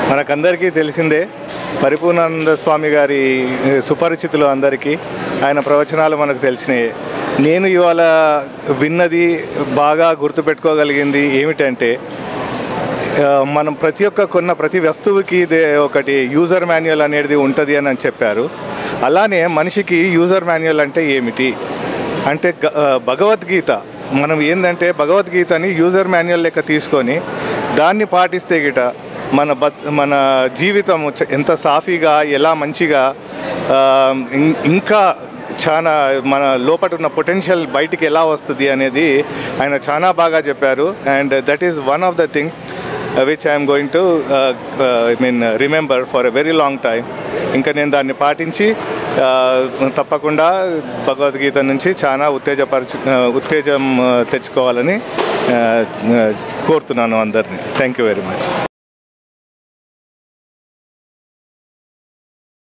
మనకందరికీ తెలిసిందే పరిపూర్ణానంద స్వామి గారి ఏ, సుపరిచితులు అందరికీ ఆయన ప్రవచనాలు మనకు తెలిసినాయి నేను ఇవాళ విన్నది బాగా గుర్తుపెట్టుకోగలిగింది ఏమిటంటే ఆ, మనం ప్రతి ఒక్క కొన్న ప్రతి వస్తువుకి ఇదే ఒకటి యూజర్ మాన్యువల్ అనేది ఉంటుంది అని అని చెప్పారు అలానే మనిషికి యూజర్ మాన్యువల్ అంటే ఏమిటి అంటే గ- ఆ, భగవద్గీత మనం ఏంటంటే భగవద్గీతని యూజర్ మాన్యువల్ లెక్క తీసుకొని దాన్ని పాటిస్తే గిట మన బ మన జీవితం చ- ఎంత సాఫీగా ఎలా మంచిగా ఆ, ఇం- ఇంకా చాలా మన లోపల ఉన్న పొటెన్షియల్ బయటికి ఎలా వస్తుంది అనేది ఆయన చాలా బాగా చెప్పారు and that is one of the thing which I'm going to I mean remember for a very long time ఇంకా నేను దాన్ని పాటించి uh, తప్పకుండా భగవద్గీత నుంచి చాలా ఉత్తేజపరచు uh, ఉత్తేజం uh, తెచ్చుకోవాలని uh, uh, కోరుతున్నాను అందరినీ థ్యాంక్ యూ వెరీ మచ్